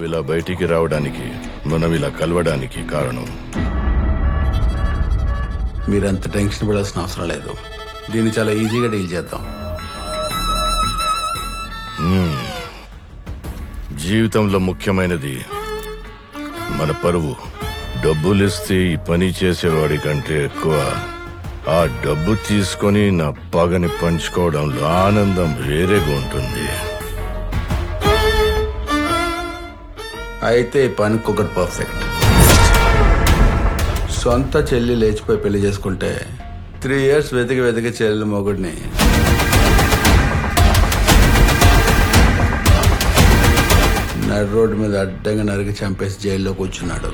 ఇలా బయటికి రావడానికి మనం ఇలా కలవడానికి కారణం మీరంత టెన్షన్ పడాల్సిన అవసరం లేదు దీన్ని చాలా ఈజీగా డీల్ చేద్దాం జీవితంలో ముఖ్యమైనది మన పరువు డబ్బులిస్తే ఈ పని చేసేవాడి కంటే ఎక్కువ ఆ డబ్బు తీసుకొని నా పగని పంచుకోవడంలో ఆనందం వేరేగా ఉంటుంది అయితే ఈ పనికి ఒకటి పర్ఫెక్ట్ సొంత చెల్లి లేచిపోయి పెళ్లి చేసుకుంటే త్రీ ఇయర్స్ వెతికి వెతికి చెల్లెలు మొగుడిని నడి రోడ్డు మీద అడ్డంగా నరికి చంపేసి జైల్లో కూర్చున్నాడు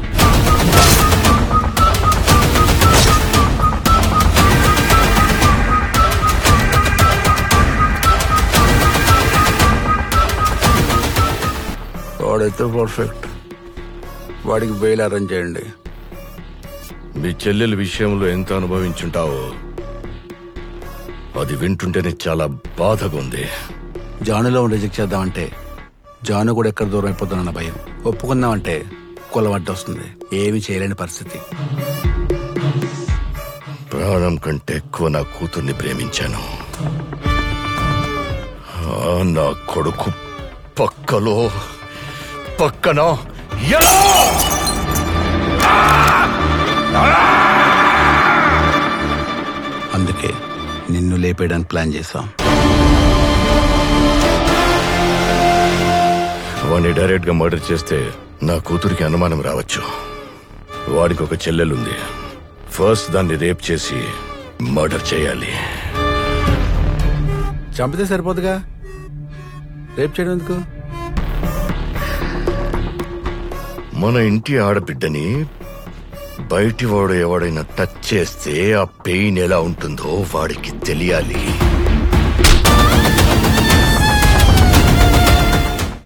వాడైతే పర్ఫెక్ట్ వాడికి బెయిల్ అరేంజ్ చేయండి మీ చెల్లెల విషయంలో ఎంత అనుభవించుంటావో అది వింటుంటేనే చాలా బాధగా ఉంది జానులో రిజెక్ట్ చేద్దామంటే జాను కూడా ఎక్కడ దూరం అయిపోతానన్న భయం ఒప్పుకుందామంటే కులం అడ్డు వస్తుంది ఏమీ చేయలేని పరిస్థితి ప్రాణం కంటే ఎక్కువ నా కూతుర్ని ప్రేమించాను ఆ నా కొడుకు పక్కలో పక్కన ఎలా అందుకే నిన్ను లేపేయడానికి ప్లాన్ చేశాం వాడిని డైరెక్ట్ గా మర్డర్ చేస్తే నా కూతురికి అనుమానం రావచ్చు వాడికి ఒక చెల్లెలుంది ఫస్ట్ దాన్ని రేప్ చేసి మర్డర్ చేయాలి చంపితే సరిపోదుగా రేపు చేయడం ఎందుకు మన ఇంటి ఆడబిడ్డని బయటి వాడు ఎవడైనా టచ్ చేస్తే ఆ పెయిన్ ఎలా ఉంటుందో వాడికి తెలియాలి